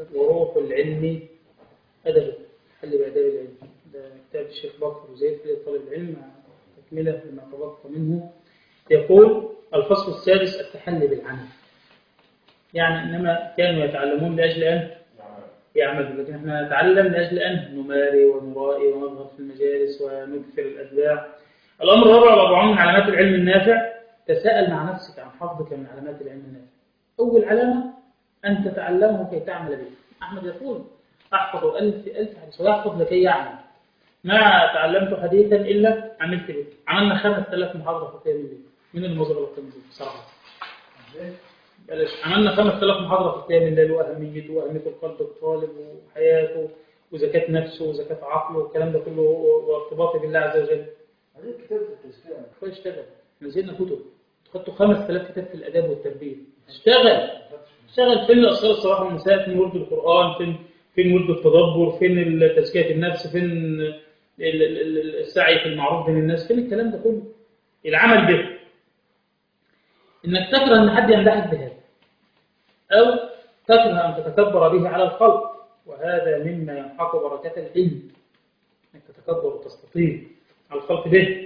وروح العلم أدب حل بآداب العلم ده كتاب الشيخ بكر وزيد في طالب العلم مع تكملة لما تبقى منه يقول الفصل السادس التحلي بالعمل يعني إنما كانوا يتعلمون لأجل أن يعملوا لكن احنا نتعلم لأجل أن نماري ونرائي ونظهر في المجالس ونكثر الأتباع الأمر الرابع والأربعون من علامات العلم النافع تساءل مع نفسك عن حظك من علامات العلم النافع أول علامة أن تتعلمه كي تعمل به أحمد يقول أحفظ ألف ألف حديث ويحفظ لكي يعمل ما تعلمت حديثا إلا عملت به عملنا 5000 محاضرة في قيام الليل من الموظف التنظيم بصراحة بلاش عملنا 5000 محاضرة في قيام الليل وأهميته وأهمية القلب الطالب وحياته وزكاة نفسه وزكاة عقله والكلام ده كله وارتباطه بالله عز وجل هذه كتاب التزكية كويس اشتغل نزلنا كتب خدتوا 5000 كتاب في الآداب والتربية اشتغل اشتغل فين الأسرار الصباح والمساء فين ورد القرآن فين فين ورد التدبر فين تزكية النفس فين ال- ال- ال- السعي في المعروف بين الناس فين الكلام ده كله العمل به انك تكره ان حد يمدحك بهذا او تكره ان تتكبر به على الخلق وهذا مما يمحق بركة العلم انك تتكبر وتستطيع على الخلق به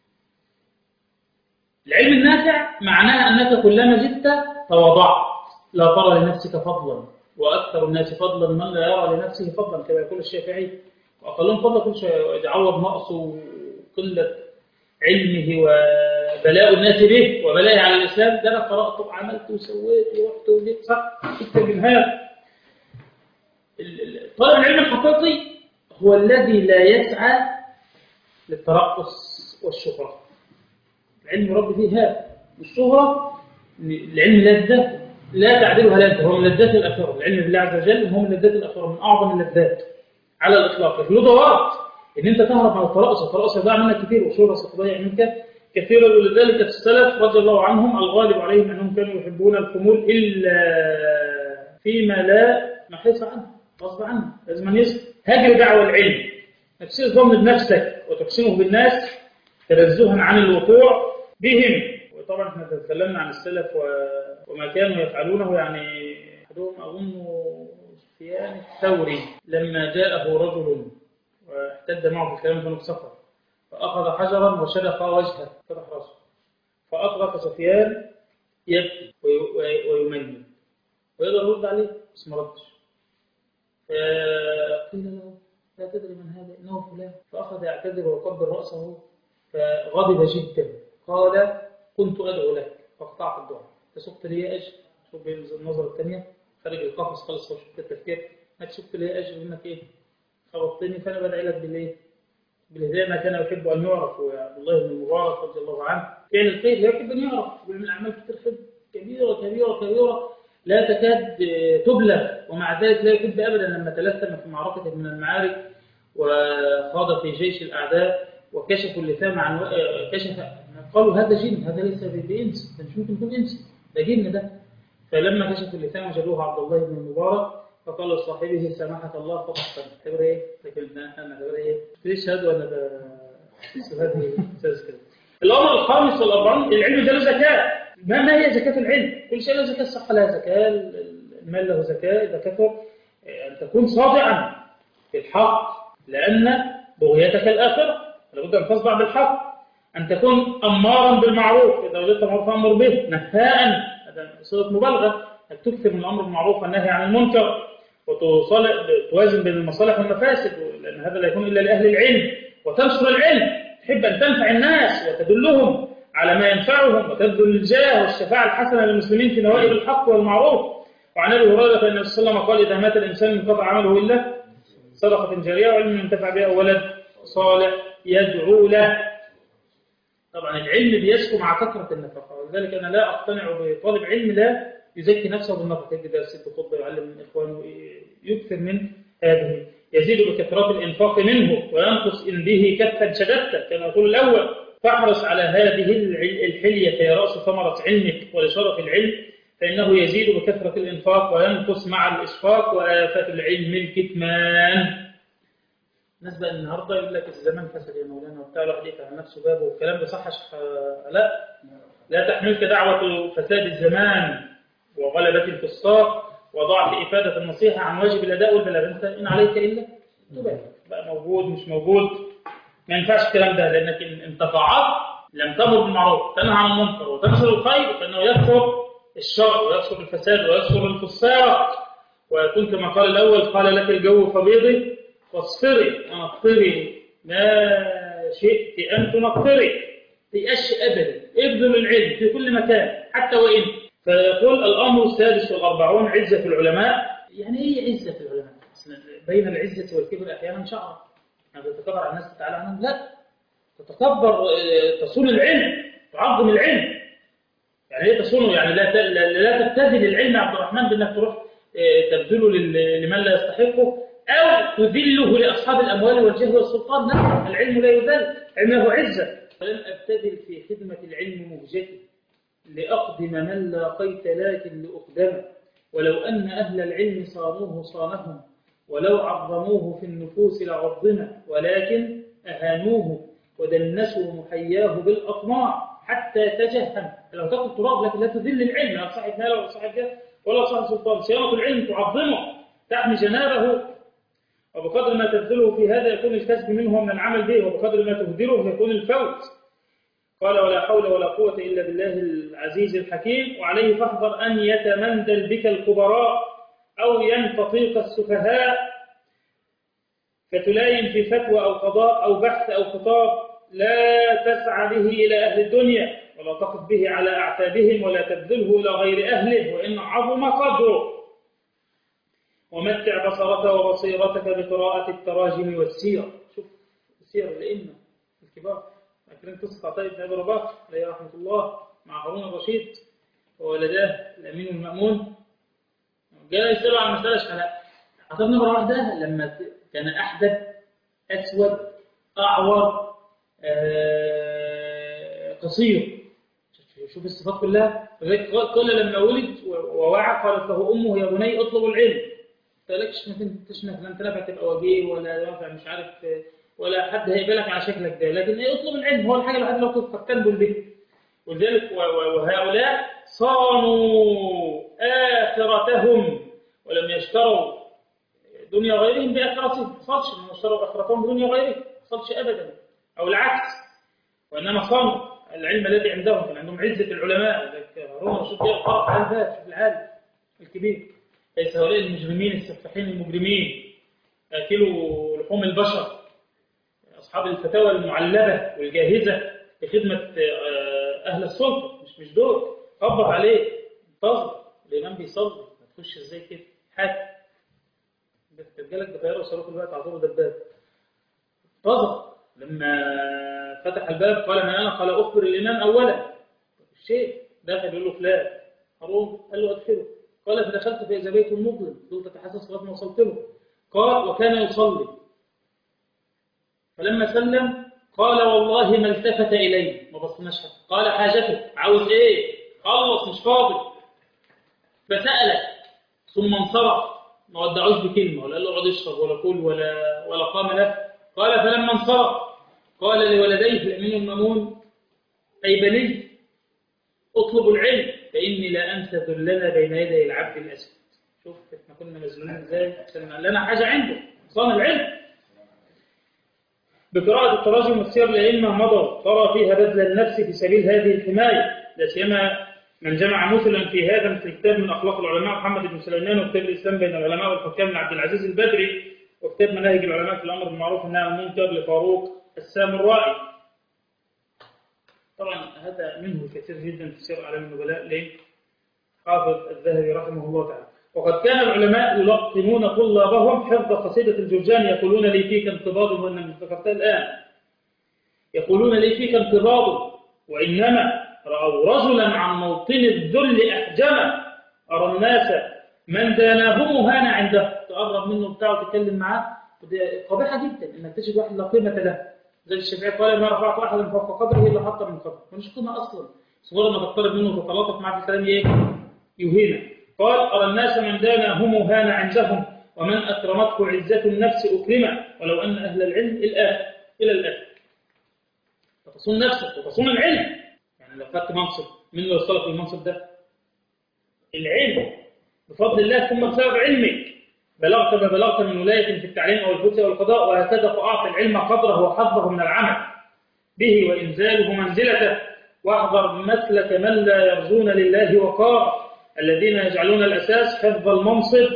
العلم النافع معناه أنك كلما زدت تواضعت لا ترى لنفسك فضلا وأكثر الناس فضلا من لا يرى لنفسه فضلا كما يقول الشافعي وأقلهم فضلا كل شيء يتعوض نقصه وقلة علمه وبلاء الناس به وبلائه على الإسلام ده أنا قرأت وعملت وسويت ورحت وجيت صح اكتب من هذا ال- ال- طالب العلم الحقيقي هو الذي لا يسعى للترقص والشهرة العلم رب فيه هذا الشهرة العلم لذة لا تعدلها لذة هو من لذات الآخرة العلم بالله عز وجل هو من لذات الآخرة من أعظم اللذات على الإطلاق له ضوابط إن أنت تهرب من الترقص الترقص يضيع منك كثير والشهرة ستضيع منك كثيرا ولذلك السلف رضي الله عنهم الغالب عليهم أنهم كانوا يحبون الخمول إلا فيما لا محيص عنه غصب عنه لازم أن يصبر هاجر دعوة العلم تكسير ظن بنفسك وتقسمه بالناس تنزها عن الوقوع بهم وطبعا احنا تكلمنا عن السلف و- وما كانوا يفعلونه يعني احدهم اظن سفيان الثوري لما جاءه رجل واحتد معه في الكلام كانوا في سفر فاخذ حجرا وشدق وجهه فتح راسه فاطرق سفيان يبكي وي- وي- ويمني ويقدر يرد عليه بس ما ردش فقيل له لا تدري من هذا انه فلان فاخذ يعتذر ويقبل راسه فغضب جدا قال كنت ادعو لك فاقطعت الدعاء تسقط لي اجر شوف النظره الثانيه خارج القفص خالص هو شوف التفكير انك سقط لي اجر انك ايه خبطتني فانا بدعي لك بالايه بالهدايه ما كان يحب ان يعرف وعبد الله بن المبارك رضي الله عنه كان الخير يحب ان يعرف ومن الاعمال كتير خير كبيره كبيره كبيره لا تكاد تبلغ ومع ذلك لا يحب ابدا لما تلثم في معركه من المعارك وخاض في جيش الاعداء وكشفوا اللثام عن كشف قالوا هذا جن هذا ليس بانس ده مش ممكن يكون انس ده جن ده فلما كشفوا اللثام وجدوه عبد الله بن المبارك فقال لصاحبه سماحة الله فقط تعتبر ايه؟ لكن انا نعتبر ايه؟ ليش هذا ولا ده هذه اساس كده الامر الخامس والاربعون العلم ده له زكاه ما ما هي زكاه العلم؟ كل شيء له زكاه الصحه لها زكاه المال له زكاه اذا كثر ان تكون صادعا في الحق لان بغيتك الاخره لابد ان تصدع بالحق ان تكون امارا بالمعروف اذا وجدت معروف امر به نهاء هذا صيغه مبالغه انك تكثر من الامر بالمعروف والنهي عن المنكر وتوازن بين المصالح والمفاسد لان هذا لا يكون الا لاهل العلم وتنشر العلم تحب ان تنفع الناس وتدلهم على ما ينفعهم وتبذل الجاه والشفاعه الحسنه للمسلمين في نوائب الحق والمعروف وعن ابي هريره ان النبي صلى الله عليه وسلم قال اذا مات الانسان انقطع عمله الا صدقه جاريه وعلم ينتفع بها او ولد صالح يدعو له طبعا العلم بيسكو مع كثره النفقه ولذلك انا لا اقتنع بطالب علم لا يزكي نفسه بالنفقه يجي درس خطبه يعلم من اخوانه يكثر من هذه يزيد بكثرات الانفاق منه وينقص ان به كفا شددت كما يقول الاول فاحرص على هذه الحليه هي راس ثمره علمك ولشرف العلم فانه يزيد بكثره الانفاق وينقص مع الاشفاق وافه العلم الكتمان الناس بقى النهارده يقول لك الزمان فسد يا مولانا وبتاع الواحد يفتح على نفسه بابه والكلام ده صح لا لا تحملك دعوة فساد الزمان وغلبة الفساق وضعت إفادة النصيحة عن واجب الأداء والبلاغ أنت إن عليك إلا تبالغ بقى موجود مش موجود ما ينفعش الكلام ده لأنك إن أنت فعلت لم تمر بالمعروف تنهى عن المنكر وتنشر الخير فإنه يكثر الشر ويكثر الفساد ويكثر الفساق ويكون كما قال الأول قال لك الجو فبيضي واصفري أمطري ما شئت أن تمطري تيأش أبدا ابذل العلم في كل مكان حتى وإن فيقول الأمر السادس والأربعون عزة العلماء يعني إيه عزة العلماء؟ بين العزة والكبر أحيانا شعر يعني تتكبر على الناس تعالى عنهم لا تتكبر تصون العلم تعظم العلم يعني ايه تصونه يعني لا لا, لا تبتذل العلم يا عبد الرحمن بانك تروح تبذله لمن لا يستحقه او تذله لاصحاب الاموال والجهل والسلطان لا العلم لا يذل العلم له عزه فلم ابتذل في خدمه العلم مهجتي لاقدم من لاقيت لكن لاقدم ولو ان اهل العلم صانوه صانهم ولو عظموه في النفوس لعظم ولكن اهانوه ودنسوا محياه بالاطماع حتى تجهم لو تاخذ تراب لكن لا تذل العلم لا صاحب مال ولا صاحب جاه ولا صاحب سلطان صيانه العلم تعظمه تحمي جنابه وبقدر ما تبذله في هذا يكون الكسب منه من العمل به وبقدر ما تهدره يكون الفوت قال ولا حول ولا قوة إلا بالله العزيز الحكيم وعليه فاحذر أن يتمندل بك الكبراء أو ينتطيق السفهاء فتلاين في فتوى أو قضاء أو بحث أو خطاب لا تسعى به إلى أهل الدنيا ولا تقف به على أعتابهم ولا تبذله إلى غير أهله وإن عظم قدره ومتع بصرك وبصيرتك بقراءة التراجم والسير شوف سير الأئمة الكبار فاكرين قصة عطية بن أبي رباح عليه رحمة الله مع هارون الرشيد وولداه الأمين المأمون جاء يسأله عن مسألة شحلاء عطية بن رباح ده لما كان أحدث أسود أعور آه قصير شوف الصفات كلها كل لما ولد ووعى قالت له أمه يا بني اطلب العلم تقولكش ما تشنف لا انت نافع تبقى وجيه ولا نافع مش عارف ولا حد هيقبلك على شكلك ده لكن ايه اطلب العلم هو الحاجه الوحيده لو كنت تنبل به ولذلك وهؤلاء صانوا آخرتهم ولم يشتروا دنيا غيرهم بآخرتهم ما حصلش انهم اشتروا آخرتهم بدنيا غيرهم ما حصلش أبدا أو العكس وإنما صانوا العلم الذي عندهم كان عندهم عزة العلماء هارون الرشيد جاء القرق على الباب شوف العالم الكبير ليس هؤلاء المجرمين السفاحين المجرمين آكلوا لحوم البشر أصحاب الفتاوى المعلبة والجاهزة لخدمة أهل السلطة مش مش دول خبط عليه انتظر الإمام بيصلي ما تخش إزاي كده حاجة جالك بطيارة وصاروخ الوقت عطوله دباب انتظر لما فتح الباب قال من أنا قال أخبر الإمام أولا الشيء داخل يقول له فلان هارون قال له أدخله قال فدخلت فإذا بيت مظلم قلت تتحسس لغايه ما وصلت له قال وكان يصلي فلما سلم قال والله ما التفت إلي ما بصناش قال حاجته عاوز إيه خلص مش فاضي فسألك ثم انصرف ما ودعوش بكلمة ولا قال له اقعد اشرب ولا كل ولا ولا قام له قال فلما انصرف قال لولديه الأمين المأمون أي بني اطلبوا العلم فإني لا أنسى ذلنا بين يدي العبد الأسود شوف احنا كنا مذلولين ازاي عشان لنا حاجة عنده صان العلم بقراءة التراجم والسير الأئمة مضى ترى فيها بذل النفس في سبيل هذه الحماية لا سيما من جمع مثلا في هذا مثل كتاب من أخلاق العلماء محمد بن سليمان وكتاب الإسلام بين العلماء والحكام من عبد العزيز البدري وكتاب مناهج العلماء في الأمر بالمعروف والنهي عن المنكر لفاروق السامرائي طبعا هذا منه كثير جدا في سير أعلام النبلاء لحافظ الذهبي رحمه الله تعالى وقد كان العلماء يلقنون طلابهم حفظ قصيدة الجرجاني يقولون لي فيك انقباض وأن ذكرتها الآن يقولون لي فيك انقباض وإنما رأوا رجلا عن موطن الذل أحجما أرى الناس من داناهم هان عنده تقرب منه بتاعه وتتكلم معاه قبيحة جدا إنك تجد واحد لا قيمة له زي الشافعي قال ما رفعت أحدا فوق قدره إلا حتى من قدره مش قيمة أصلا صغير ما تقترب منه وتتلاطف معه في الكلام إيه يهينه قال أرى الناس من داناهم هان عندهم ومن أكرمته عزة النفس أكرمه ولو أن أهل العلم الآن إلى الآن فتصون نفسك وتصون العلم يعني لو خدت منصب من اللي وصلك للمنصب ده العلم بفضل الله ثم بسبب علمك بلغت ما بلغت من ولاية في التعليم أو الفتيا والقضاء وهكذا فأعطي العلم قدره وحظه من العمل به وإنزاله منزلته واحذر مسلك من لا يرجون لله وقار الذين يجعلون الأساس حفظ المنصب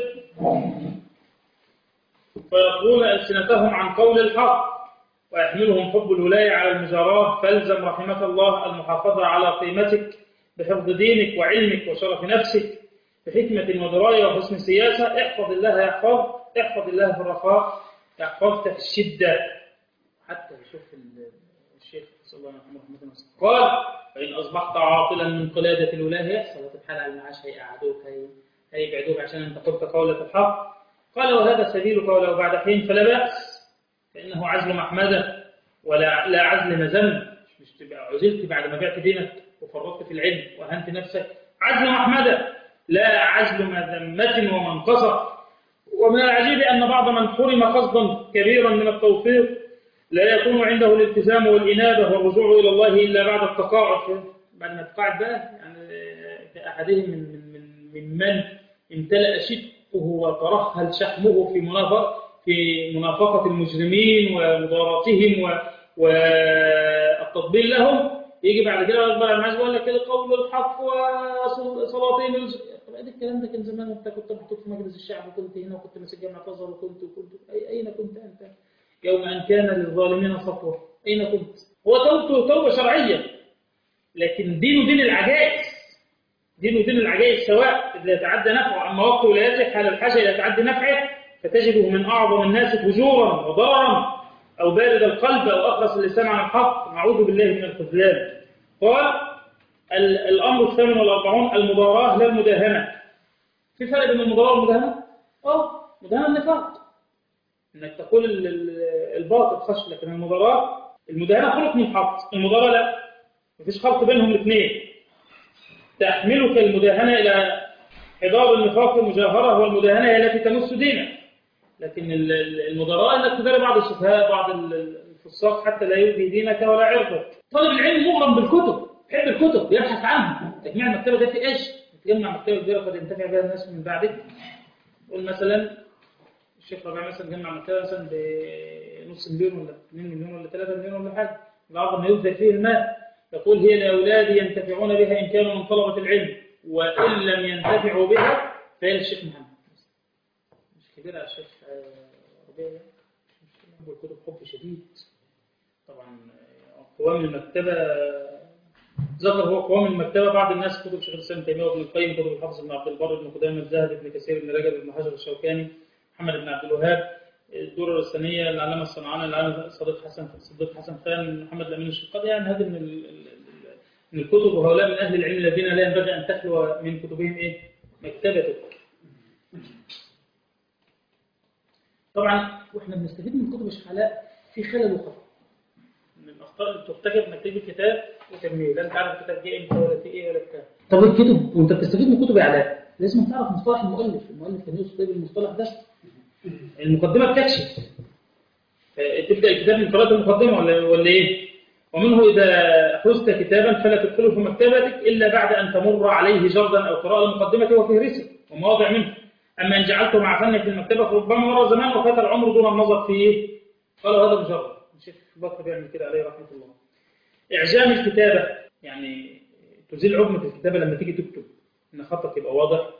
فيقولون ألسنتهم عن قول الحق ويحملهم حب الولاية على المجاراة فالزم رحمة الله المحافظة على قيمتك بحفظ دينك وعلمك وشرف نفسك بحكمة ودراية وحسن سياسة احفظ الله يحفظ احفظ الله في الرخاء يحفظك في الشدة حتى يشوف الشيخ صلى الله عليه وسلم قال فإن أصبحت عاطلا من قلادة الولاية يحصل هتبحال على المعاش هيقعدوك هي هيبعدوك عشان أنت قلت قولة الحق قال وهذا سبيلك ولو بعد حين فلا بأس فإنه عزل محمدة ولا لا عزل مذم مش تبقى عزلت بعد ما بعت دينك وفرطت في العلم وأهنت نفسك عزل محمدة لا عزل مذمة ومنقصة ومن العجيب أن بعض من حرم قصدا كبيرا من التوفيق لا يكون عنده الالتزام والإنابة والرجوع إلى الله إلا بعد التقاعد بعد ما تقاعد بقى يعني في أحدهم من من من من امتلأ شقه وترهل شحمه في منافقة في منافقة المجرمين ومضاراتهم والتطبيل لهم يجي بعد كده يقبل المعاش يقول لك القول الحق وسلاطين طب ايه الكلام ده كان زمان انت كنت محطوط في مجلس الشعب وكنت هنا وكنت ماسك جامعه ازهر وكنت وكنت أي اين كنت انت؟ يوم ان كان للظالمين سطوه اين كنت؟ هو توبته توبه شرعيه لكن دينه دين العجائز دينه دين العجائز سواء اذا يتعدى نفعه اما وقت ولايته حال الحاجه الى تعدي نفعه فتجده من اعظم الناس فجورا وضررا أو بارد القلب أو أخلص اللسان عن الحق نعوذ بالله من الخذلان قال الأمر الثامن والأربعون المضاراة لا المداهنة في فرق بين المضاراة والمداهنة؟ آه مداهنة النفاق إنك تقول الباطل خش لكن المضاراة المداهنة خلق من حق المضاراة لا مفيش خلط بينهم الاثنين تحملك المداهنة إلى حضار النفاق والمجاهرة والمداهنة هي التي تمس دينك لكن المضاراة انك تدري بعض السفهاء بعض الفساق حتى لا يؤذي دينك ولا عرضك طالب العلم مغرم بالكتب يحب الكتب يبحث عنها تجميع المكتبة ده في ايش تجمع مكتبة كبيرة قد ينتفع بها الناس من بعدك قول مثلا الشيخ ربيع مثلا جمع مكتبة مثلا بنص مليون ولا 2 مليون ولا 3 مليون ولا حاجة العرض ما يبذل فيه المال يقول هي لأولادي ينتفعون بها إن كانوا من طلبة العلم وإن لم ينتفعوا بها فهي للشيخ محمد كبير على الشيخ ربيع حب الكتب حب شديد طبعا قوام المكتبة ذكر هو قوام المكتبة بعض الناس كتب شيخ الإسلام تيمية وابن القيم كتب الحافظ بن عبد البر بن قدامة الذهبي بن كثير بن رجب بن حجر الشوكاني محمد بن عبد الوهاب الدورة الثانية العلامة الصنعاني العلامة صديق حسن صديق حسن خان محمد الأمين الشقاقي يعني هذه من من الكتب وهؤلاء من أهل العلم الذين لا ينبغي أن تخلو من كتبهم إيه؟ مكتبتك طبعا واحنا بنستفيد من كتب الشحلاء في خلل وخطا من الاخطاء اللي بترتكب انك تجيب كتاب وترميه لا انت عارف الكتاب جه امتى ولا في ايه ولا بتاع طب الكتب وانت بتستفيد من كتب اعلام لازم تعرف مصطلح المؤلف المؤلف كان يقصد ايه بالمصطلح ده المقدمه بتكشف تبدا الكتاب من قراءه المقدمه ولا ولا ايه ومنه اذا حزت كتابا فلا تدخله في مكتبتك الا بعد ان تمر عليه جردا او قراءه المقدمه وفهرسه ومواضع منه أما إن جعلته مع فنك في المكتبة فربما مر زمان وفات العمر دون النظر فيه قالوا هذا مجرد الشيخ بكر بيعمل كده عليه رحمة الله إعجام الكتابة يعني تزيل عظمة الكتابة لما تيجي تكتب إن خطك يبقى واضح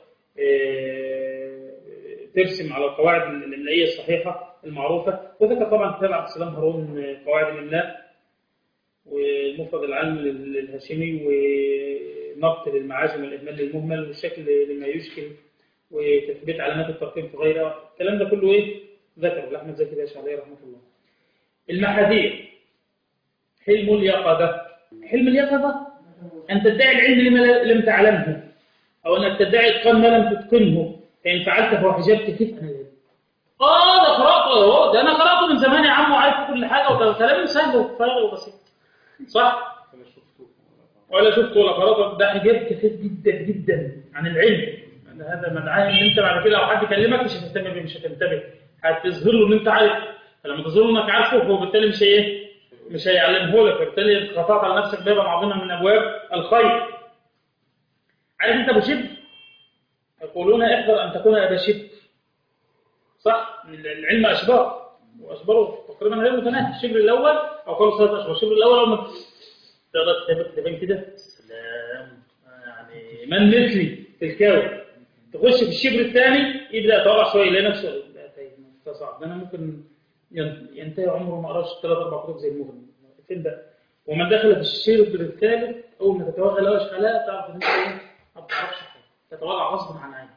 ترسم على القواعد الإملائية الصحيحة المعروفة وذكر طبعا كتاب عبد السلام هارون قواعد الإملاء والمفرد العلم للهاشمي ونبط للمعاجم والإهمال للمهمل والشكل لما يشكل وتثبيت علامات الترقيم في غيرها الكلام ده كله ايه ذكره لاحمد زكي باشا عليه رحمه الله المحاذير حلم اليقظه حلم اليقظه ان تدعي العلم لما لم تعلمه او انك تدعي اتقان ما لم تتقنه فان فعلت فهو حجابك كيف انا ليه اه ده قراته اهو ده انا قراته من زمان يا عم وعارف كل حاجه وده كلام سهل وفارغ وبسيط صح ولا شفت ولا قراته ده حجاب كثير جدا جدا عن العلم هذا مدعاه ان انت بعد كده لو حد كلمك مش هتهتم بيه مش هتنتبه هتظهر له ان انت عارف فلما تظهر له انك عارفه هو بالتالي مش ايه مش هيعلمه لك فبالتالي قطعت على نفسك بابا عظيما من ابواب الخير عارف انت ابو شب يقولون احذر أن تكون أبا شبر صح العلم أشبار وأشباره تقريبا غير متناهي الشبر الأول أو قالوا ثلاث أشبار الشبر الأول أول ما تقدر تثبت تبين كده سلام يعني من مثلي في الكون تخش في الشبر الثاني يبدأ يتوقع شوية يلاقي نفسه لا طيب ده صعب ده أنا ممكن ين- ينتهي عمره ما قراش ثلاث أربع كتب زي المغني فين بقى ومن دخل في الشبر الثالث أول ما تتوغل أول حلاقة تعرف إن أنت إيه ما بتعرفش حاجة تتوغل غصب عن عينك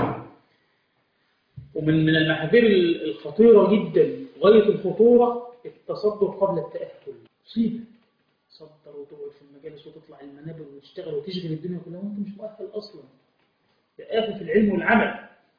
ومن من المحاذير الخطيرة جدا غاية الخطورة التصدر قبل التأهل مصيبة تصدر وتقعد في المجالس وتطلع المنابر وتشتغل وتشغل الدنيا كلها وانت مش مؤهل اصلا ده آفة العلم والعمل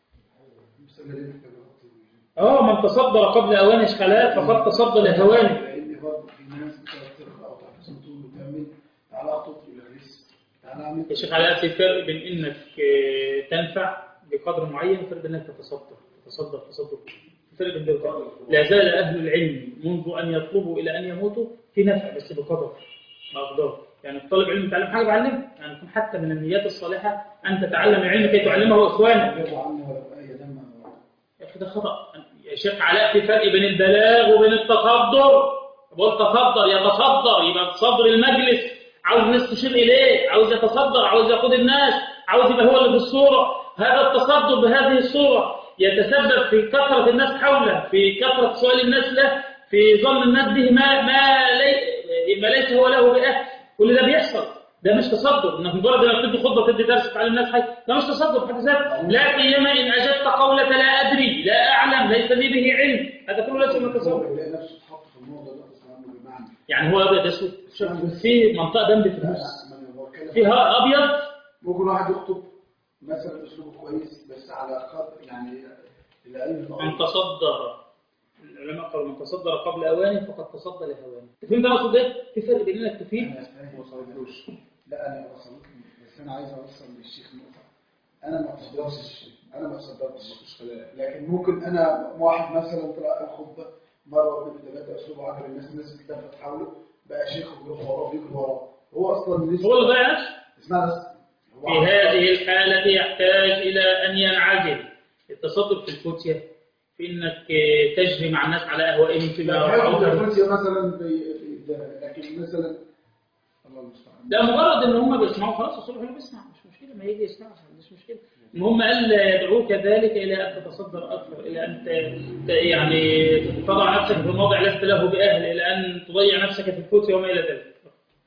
مسلمين في الوقت اه من تصدر قبل اوان اشغالات فقد تصدى لهوانه لان برضه في ناس بتقعد تقرا او تحفظ متون وتعمل تعالى اخطب الى الرزق تعالى اعمل يا شيخ علاء في فرق بين انك آه، تنفع بقدر معين وفرق بين انك تتصدر تتصدر تصدر في فرق بين ده وده. لا زال اهل العلم منذ ان يطلبوا الى ان يموتوا في نفع بس بقدر مقدار يعني الطالب علم يتعلم حاجه بعلمه يعني يكون حتى من النيات الصالحه ان تتعلم العلم كي تعلمه اخوانك يرضى عنه ولا اي دم يا اخي ده خطا يا شيخ علاء في فرق بين البلاغ وبين التصدر بقول تصدر يتصدر يبقى تصدر المجلس عاوز الناس تشير اليه عاوز يتصدر عاوز يقود الناس عاوز يبقى هو اللي في الصوره هذا التصدر بهذه الصوره يتسبب في كثره الناس حوله في كثره سؤال الناس له في ظن الناس به ما ما, لي ما ليس هو له بأهل كل ده بيحصل ده مش تصدر انك مجرد انك تدي خطبه تدي درس تعلم الناس حاجه ده مش تصدر بحد ذاته لا سيما ان اجبت قولك لا ادري لا اعلم ليس لي به علم هذا كله ليس من التصدر يلاقي نفسه اتحط في الموضوع ده اصلا عنه بمعنى يعني هو ابيض اسود شوف في منطقه دم في النص لا، ما هو كده. فيها ابيض ممكن واحد يخطب مثلا اسلوبه كويس بس على قدر يعني العلم من تصدر العلماء قالوا من تصدر قبل اوانه فقد تصدى لهوانه تفهم ده اقصد ايه؟ في فرق بين انك تفيد انا فاهم وصلتلوش لا انا وصلت بس انا عايز اوصل للشيخ نقطه انا ما تصدرتش انا ما تصدرتش لكن ممكن انا واحد مثلا طلع الخطبه مره واثنين ثلاثه اسلوبه عجب الناس الناس بتلفت حوله بقى شيخ وبيروح وراه بيجري وراه هو اصلا لسه هو اللي ضيع نفسه اسمع بس هو في هذه الحالة يحتاج إلى أن ينعزل التصدر في الفتية في إنك تجري مع الناس على أهوائهم فيما لا يرفعون الفوتيا مثلا بي- بي- ده، لكن مثلا الله المستعان ده مجرد ان هم بيسمعوا خلاص الصبح اللي بيسمع مش مشكله ما يجي يسمع مش مشكله المهم قال يدعوك ذلك الى ان تتصدر اكثر الى ان ت- ت- يعني تضع نفسك في موضع لست له باهل الى ان تضيع نفسك في الفتية وما الى ذلك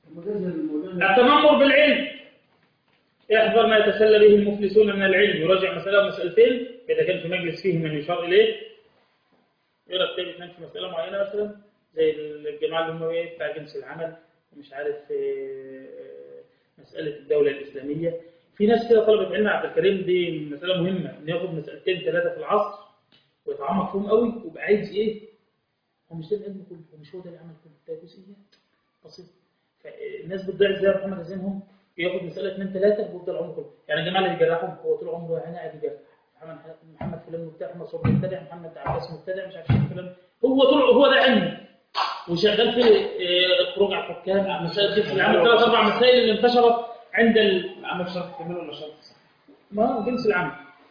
التنمر بالعلم احذر ما يتسلى به المفلسون من العلم يراجع مسألة ومسألتين إذا كان في مجلس فيه من يشار إليه يقرأ كتاب يتنام في مسألة معينة مثلا زي الجماعة اللي هم إيه بتاع جنس العمل ومش عارف آه، آه، مسألة الدولة الإسلامية في ناس كده طلبة علم عبد الكريم دي مسألة مهمة إنه ياخد مسألتين ثلاثة في العصر ويتعمق فيهم قوي ويبقى عايز إيه هو مش ده العلم كله هو مش هو ده العمل كله ده جزئيات بسيطة فالناس بتضيع ازاي يا محمد عزيزهم ياخد مساله اثنين ثلاثه ويفضل عمره كله يعني الجماعه اللي بيجرحهم هو طول عمره يعني قاعد يجرح محمد محمد فلان مبتدع محمد صبري مبتدع محمد عباس مبتدع مش عارف شيخ فلان هو طول هو ده علمه وشغال في آه، خروج على الحكام مسائل جنس العمل ثلاث اربع مسائل اللي انتشرت عند ال... عمل شرط كامل ولا شرط صح؟ ما هو جنس العمل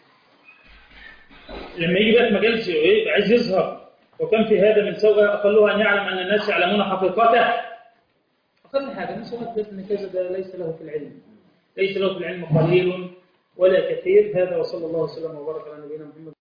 لما يجي بقى في مجال س- إيه، عايز يظهر وكم في هذا من سوء اقلها ان يعلم ان الناس يعلمون حقيقته اقل حاجه الناس يقول ان كذا ده ليس له في العلم ليس له في العلم قليل ولا كثير هذا وصلى الله وسلم وبارك على نبينا محمد